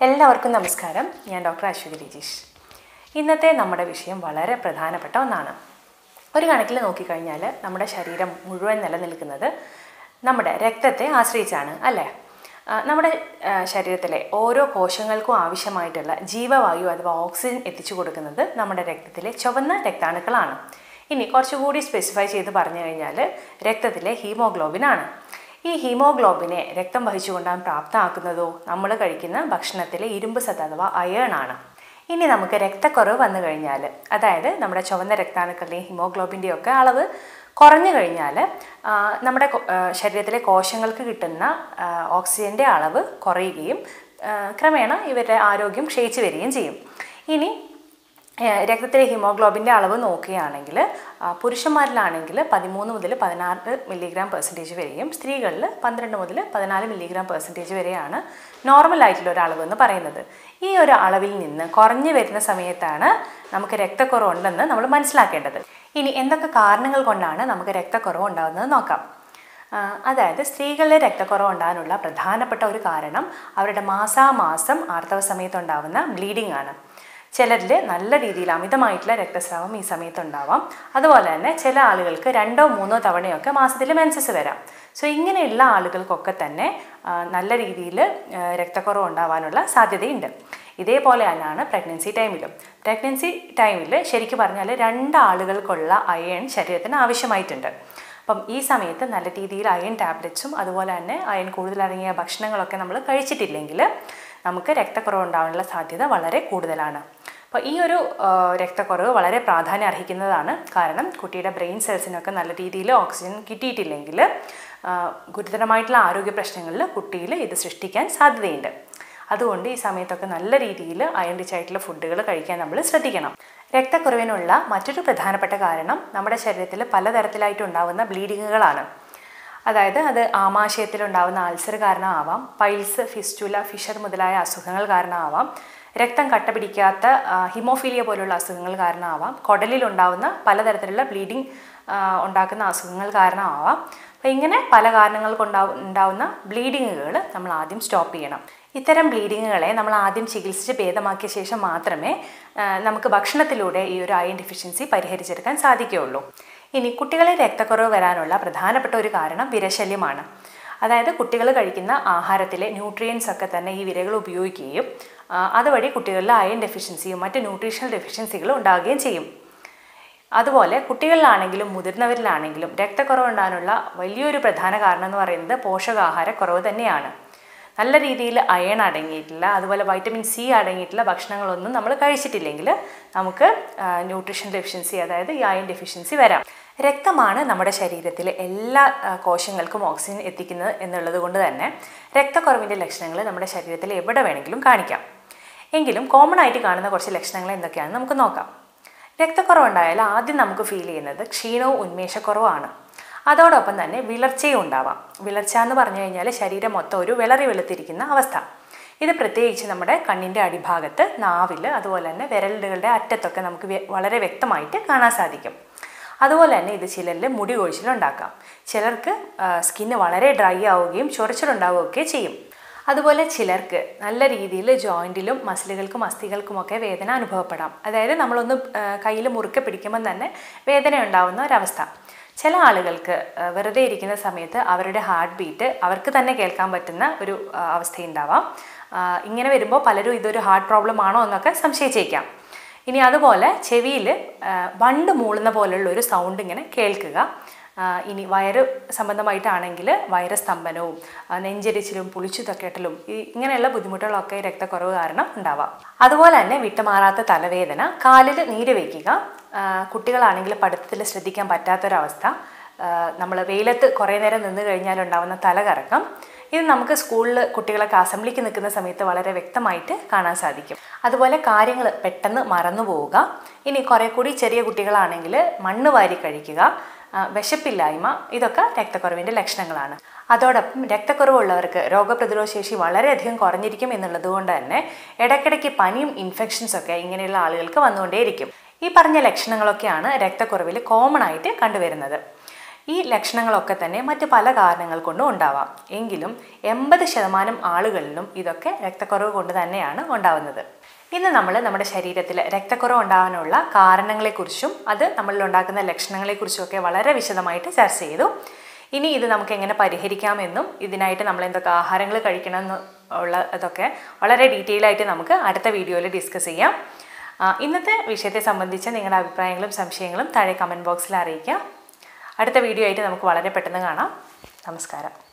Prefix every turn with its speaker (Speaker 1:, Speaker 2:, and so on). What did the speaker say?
Speaker 1: എല്ലാവർക്കും നമസ്കാരം ഞാൻ ഡോക്ടർ അശ്വതി രജീഷ് ഇന്നത്തെ നമ്മുടെ വിഷയം വളരെ പ്രധാനപ്പെട്ട ഒന്നാണ് ഒരു കണക്കിൽ നോക്കിക്കഴിഞ്ഞാൽ നമ്മുടെ ശരീരം മുഴുവൻ നിലനിൽക്കുന്നത് നമ്മുടെ രക്തത്തെ ആശ്രയിച്ചാണ് അല്ലേ ആ, നമ്മുടെ ആ, ശരീരത്തിലെ ഓരോ കോശങ്ങൾക്കും ആവശ്യമായിട്ടുള്ള ജീവവായു അഥവാ ഓക്സിജൻ എത്തിച്ചു കൊടുക്കുന്നത് നമ്മുടെ രക്തത്തിലെ ചുവന്ന രക്താണുക്കളാണ് ഇനി കുറച്ചുകൂടി സ്പെസിഫൈ ചെയ്ത് പറഞ്ഞു കഴിഞ്ഞാൽ രക്തത്തിലെ ഹീമോഗ്ലോബിൻ ആണ് ഈ ഹീമോഗ്ലോബിനെ രക്തം വഹിച്ചുകൊണ്ടാൻ പ്രാപ്തമാക്കുന്നതോ നമ്മൾ കഴിക്കുന്ന ഭക്ഷണത്തിലെ ഇരുമ്പ് സത്ത് അഥവാ അയേൺ ആണ് ഇനി നമുക്ക് രക്തക്കുറവ് വന്നു കഴിഞ്ഞാൽ അതായത് നമ്മുടെ ചുവന്ന രക്താണുക്കളുടെയും ഹിമോഗ്ലോബിൻ്റെയും ഒക്കെ അളവ് കുറഞ്ഞു കഴിഞ്ഞാൽ ആ, നമ്മുടെ കൊ- ആ, ശരീരത്തിലെ കോശങ്ങൾക്ക് കിട്ടുന്ന ആ, ഓക്സിജൻ്റെ അളവ് കുറയുകയും ആ, ക്രമേണ ഇവരുടെ ആരോഗ്യം ക്ഷയിച്ചു വരികയും ചെയ്യും ഇനി ഏഹ് രക്തത്തിലെ ഹിമോഗ്ലോബിൻ്റെ അളവ് നോക്കുകയാണെങ്കിൽ ആ, പുരുഷന്മാരിലാണെങ്കിൽ പതിമൂന്ന് മുതൽ പതിനാറ് മില്ലിഗ്രാം പെർസെൻറ്റേജ് വരെയും സ്ത്രീകളിൽ പന്ത്രണ്ട് മുതൽ പതിനാല് മില്ലിഗ്രാം പെർസെൻറ്റേജ് വരെയാണ് നോർമൽ ആയിട്ടുള്ള ഒരു അളവ് എന്ന് പറയുന്നത് ഈ ഒരു അളവിൽ നിന്ന് കുറഞ്ഞു വരുന്ന സമയത്താണ് നമുക്ക് രക്തക്കുറവുണ്ടെന്ന് നമ്മൾ മനസ്സിലാക്കേണ്ടത് ഇനി എന്തൊക്കെ കാരണങ്ങൾ കൊണ്ടാണ് നമുക്ക് രക്തക്കുറവ് ഉണ്ടാകുന്നത് നോക്കാം ആ, അതായത് സ്ത്രീകളിലെ രക്തക്കുറവ് ഉണ്ടാകാനുള്ള പ്രധാനപ്പെട്ട ഒരു കാരണം അവരുടെ മാസാമാസം ആർത്തവ സമയത്തുണ്ടാവുന്ന ബ്ലീഡിംഗ് ആണ് ചിലരിൽ നല്ല രീതിയിൽ അമിതമായിട്ടുള്ള രക്തസ്രാവം ഈ സമയത്തുണ്ടാവാം അതുപോലെ തന്നെ ചില ആളുകൾക്ക് രണ്ടോ മൂന്നോ തവണയൊക്കെ മാസത്തിൽ മെൻസസ് വരാം സോ ഇങ്ങനെയുള്ള ആളുകൾക്കൊക്കെ തന്നെ ആ, നല്ല രീതിയിൽ രക്തക്കുറവ് ഉണ്ടാവാനുള്ള സാധ്യതയുണ്ട് ഇതേപോലെ തന്നെയാണ് പ്രഗ്നൻസി ടൈമിലും പ്രഗ്നൻസി ടൈമിൽ ശരിക്കും പറഞ്ഞാൽ രണ്ട് ആളുകൾക്കുള്ള അയൺ ശരീരത്തിന് ആവശ്യമായിട്ടുണ്ട് അപ്പം ഈ സമയത്ത് നല്ല രീതിയിൽ അയൺ ടാബ്ലറ്റ്സും അതുപോലെ തന്നെ അയൺ കൂടുതലടങ്ങിയ ഭക്ഷണങ്ങളൊക്കെ നമ്മൾ കഴിച്ചിട്ടില്ലെങ്കിൽ നമുക്ക് രക്തക്കുറവ് ഉണ്ടാകാനുള്ള സാധ്യത വളരെ കൂടുതലാണ് അപ്പോൾ ഈ ഒരു ആ, രക്തക്കുറവ് വളരെ പ്രാധാന്യം അർഹിക്കുന്നതാണ് കാരണം കുട്ടിയുടെ ബ്രെയിൻ സെൽസിനൊക്കെ നല്ല രീതിയിൽ ഓക്സിജൻ കിട്ടിയിട്ടില്ലെങ്കിൽ ആ, ഗുരുതരമായിട്ടുള്ള ആരോഗ്യ പ്രശ്നങ്ങളിൽ കുട്ടിയിൽ ഇത് സൃഷ്ടിക്കാൻ സാധ്യതയുണ്ട് അതുകൊണ്ട് ഈ സമയത്തൊക്കെ നല്ല രീതിയിൽ അയൺ റിച്ച് ആയിട്ടുള്ള ഫുഡുകൾ കഴിക്കാൻ നമ്മൾ ശ്രദ്ധിക്കണം രക്തക്കുറവിനുള്ള മറ്റൊരു പ്രധാനപ്പെട്ട കാരണം നമ്മുടെ ശരീരത്തിൽ പലതരത്തിലായിട്ട് ഉണ്ടാകുന്ന ബ്ലീഡിങ്ങുകളാണ് അതായത് അത് ആമാശയത്തിലുണ്ടാകുന്ന അൾസർ കാരണമാവാം പൈൽസ് ഫിസ്റ്റുല ഫിഷർ മുതലായ അസുഖങ്ങൾ കാരണമാവാം രക്തം കട്ട പിടിക്കാത്ത ആ, ഹിമോഫീലിയ പോലുള്ള അസുഖങ്ങൾ കാരണമാവാം കുടലിലുണ്ടാവുന്ന പലതരത്തിലുള്ള ബ്ലീഡിങ് ഉണ്ടാക്കുന്ന അസുഖങ്ങൾ കാരണമാവാം അപ്പോൾ ഇങ്ങനെ പല കാരണങ്ങൾ കൊണ്ടാവും ഉണ്ടാവുന്ന ബ്ലീഡിങ്ങുകൾ നമ്മൾ ആദ്യം സ്റ്റോപ്പ് ചെയ്യണം ഇത്തരം ബ്ലീഡിങ്ങുകളെ നമ്മൾ ആദ്യം ചികിത്സിച്ച് ഭേദമാക്കിയ ശേഷം മാത്രമേ ആ, നമുക്ക് ഭക്ഷണത്തിലൂടെ ഈ ഒരു അയൺ ഡെഫിഷ്യൻസി പരിഹരിച്ചെടുക്കാൻ സാധിക്കുകയുള്ളൂ ഇനി കുട്ടികളെ രക്തക്കുറവ് വരാനുള്ള പ്രധാനപ്പെട്ട ഒരു കാരണം വിരശല്യമാണ് അതായത് കുട്ടികൾ കഴിക്കുന്ന ആഹാരത്തിലെ ന്യൂട്രിയൻസ് ഒക്കെ തന്നെ ഈ വിരകൾ ഉപയോഗിക്കുകയും ആ, അതുവഴി കുട്ടികളിൽ അയൺ ഡെഫിഷ്യൻസിയും മറ്റ് ന്യൂട്രീഷണൽ ഡെഫിഷ്യൻസികളും ഉണ്ടാവുകയും ചെയ്യും അതുപോലെ കുട്ടികളിലാണെങ്കിലും മുതിർന്നവരിലാണെങ്കിലും രക്തക്കുറവ് ഉണ്ടാകാനുള്ള വലിയൊരു പ്രധാന കാരണം എന്ന് പറയുന്നത് പോഷകാഹാരക്കുറവ് തന്നെയാണ് നല്ല രീതിയിൽ അയൺ അടങ്ങിയിട്ടില്ല അതുപോലെ വൈറ്റമിൻ സി അടങ്ങിയിട്ടുള്ള ഭക്ഷണങ്ങളൊന്നും നമ്മൾ കഴിച്ചിട്ടില്ലെങ്കിൽ നമുക്ക് ന്യൂട്രീഷൻ ഡെഫിഷ്യൻസി അതായത് ഈ അയൺ ഡെഫിഷ്യൻസി വരാം രക്തമാണ് നമ്മുടെ ശരീരത്തിലെ എല്ലാ ആ, കോശങ്ങൾക്കും ഓക്സിജൻ എത്തിക്കുന്നത് എന്നുള്ളത് കൊണ്ട് തന്നെ രക്തക്കുറവിൻ്റെ ലക്ഷണങ്ങൾ നമ്മുടെ ശരീരത്തിൽ എവിടെ വേണമെങ്കിലും കാണിക്കാം എങ്കിലും കോമൺ ആയിട്ട് കാണുന്ന കുറച്ച് ലക്ഷണങ്ങൾ എന്തൊക്കെയാണെന്ന് നമുക്ക് നോക്കാം രക്തക്കുറവുണ്ടായാൽ ആദ്യം നമുക്ക് ഫീൽ ചെയ്യുന്നത് ക്ഷീണവും ഉന്മേഷക്കുറവാണ് അതോടൊപ്പം തന്നെ വിളർച്ചയും ഉണ്ടാവാം വിളർച്ച എന്ന് പറഞ്ഞു കഴിഞ്ഞാൽ ശരീരം മൊത്തം ഒരു വിളറി വെളുത്തിരിക്കുന്ന അവസ്ഥ ഇത് പ്രത്യേകിച്ച് നമ്മുടെ കണ്ണിൻ്റെ അടിഭാഗത്ത് നാവിൽ അതുപോലെ തന്നെ വിരലുകളുടെ അറ്റത്തൊക്കെ നമുക്ക് വ്യ- വളരെ വ്യക്തമായിട്ട് കാണാൻ സാധിക്കും അതുപോലെ തന്നെ ഇത് ചിലരിൽ മുടി കൊഴിച്ചിലുണ്ടാക്കാം ചിലർക്ക് സ്കിന്ന് വളരെ ഡ്രൈ ആവുകയും ചൊറിച്ചിലുണ്ടാവുകയൊക്കെ ചെയ്യും അതുപോലെ ചിലർക്ക് നല്ല രീതിയിൽ ജോയിൻറ്റിലും മസിലുകൾക്കും അസ്ഥികൾക്കുമൊക്കെ വേദന അനുഭവപ്പെടാം അതായത് നമ്മളൊന്ന് കയ്യിൽ മുറുക്കെ പിടിക്കുമ്പോൾ തന്നെ വേദന ഉണ്ടാവുന്ന ഒരവസ്ഥ ചില ആളുകൾക്ക് ആ, വെറുതെ ഇരിക്കുന്ന സമയത്ത് അവരുടെ ഹാർട്ട് ബീറ്റ് അവർക്ക് തന്നെ കേൾക്കാൻ പറ്റുന്ന ഒരു ആ, അവസ്ഥയുണ്ടാവാം ആ, ഇങ്ങനെ വരുമ്പോൾ പലരും ഇതൊരു ഹാർട്ട് പ്രോബ്ലം ആണോ എന്നൊക്കെ സംശയിച്ചേക്കാം ഇനി അതുപോലെ ചെവിയിൽ വണ്ട് മൂളുന്ന പോലുള്ള ഒരു സൗണ്ട് ഇങ്ങനെ കേൾക്കുക ആ, ഇനി വയറ് സംബന്ധമായിട്ടാണെങ്കിൽ വയറ് സ്തംഭനവും ആ, നെഞ്ചരിച്ചിലും പുളിച്ചു തക്കേട്ടലും ഈ ഇങ്ങനെയുള്ള ബുദ്ധിമുട്ടുകളൊക്കെ രക്തക്കുറവ് കാരണം ഉണ്ടാവാം അതുപോലെ തന്നെ വിട്ടുമാറാത്ത തലവേദന കാലിൽ നീര് വയ്ക്കുക ആ, കുട്ടികളാണെങ്കിൽ പഠിത്തത്തിൽ ശ്രദ്ധിക്കാൻ പറ്റാത്തൊരവസ്ഥ നമ്മൾ വെയിലത്ത് കുറേ നേരം നിന്ന് കഴിഞ്ഞാൽ ഉണ്ടാവുന്ന തലകറക്കം ഇത് നമുക്ക് സ്കൂളിൽ കുട്ടികളൊക്കെ അസംബ്ലിക്ക് നിൽക്കുന്ന സമയത്ത് വളരെ വ്യക്തമായിട്ട് കാണാൻ സാധിക്കും അതുപോലെ കാര്യങ്ങൾ പെട്ടെന്ന് മറന്നു പോവുക ഇനി കുറേ കൂടി ചെറിയ കുട്ടികളാണെങ്കിൽ മണ്ണ് വാരി കഴിക്കുക ആ, വിശപ്പില്ലായ്മ ഇതൊക്കെ രക്തക്കുറവിൻ്റെ ലക്ഷണങ്ങളാണ് അതോടൊപ്പം രക്തക്കുറവുള്ളവർക്ക് രോഗപ്രതിരോധ ശേഷി വളരെയധികം കുറഞ്ഞിരിക്കും എന്നുള്ളത് കൊണ്ട് തന്നെ ഇടയ്ക്കിടയ്ക്ക് പനിയും ഇൻഫെക്ഷൻസ് ഒക്കെ ഇങ്ങനെയുള്ള ആളുകൾക്ക് വന്നുകൊണ്ടേയിരിക്കും ഈ പറഞ്ഞ ലക്ഷണങ്ങളൊക്കെയാണ് രക്തക്കുറവിൽ കോമൺ ആയിട്ട് കണ്ടുവരുന്നത് ഈ ലക്ഷണങ്ങളൊക്കെ തന്നെ മറ്റ് പല കാരണങ്ങൾ കൊണ്ടും ഉണ്ടാവാം എങ്കിലും എൺപത് ശതമാനം ആളുകളിലും ഇതൊക്കെ രക്തക്കുറവ് കൊണ്ട് തന്നെയാണ് ഉണ്ടാവുന്നത് ഇന്ന് നമ്മൾ നമ്മുടെ ശരീരത്തിൽ രക്തക്കുറവ് ഉണ്ടാകാനുള്ള കാരണങ്ങളെക്കുറിച്ചും അത് നമ്മളിൽ ഉണ്ടാക്കുന്ന ലക്ഷണങ്ങളെക്കുറിച്ചും ഒക്കെ വളരെ വിശദമായിട്ട് ചർച്ച ചെയ്തു ഇനി ഇത് നമുക്ക് എങ്ങനെ പരിഹരിക്കാമെന്നും ഇതിനായിട്ട് നമ്മൾ എന്തൊക്കെ ആഹാരങ്ങൾ കഴിക്കണം എന്ന് ഉള്ള ഇതൊക്കെ വളരെ ഡീറ്റെയിൽ ആയിട്ട് നമുക്ക് അടുത്ത വീഡിയോയിൽ ഡിസ്കസ് ചെയ്യാം ആ, ഇന്നത്തെ വിഷയത്തെ സംബന്ധിച്ച് നിങ്ങളുടെ അഭിപ്രായങ്ങളും സംശയങ്ങളും താഴെ കമൻറ്റ് ബോക്സിൽ അറിയിക്കാം അടുത്ത വീഡിയോ ആയിട്ട് നമുക്ക് വളരെ പെട്ടെന്ന് കാണാം നമസ്കാരം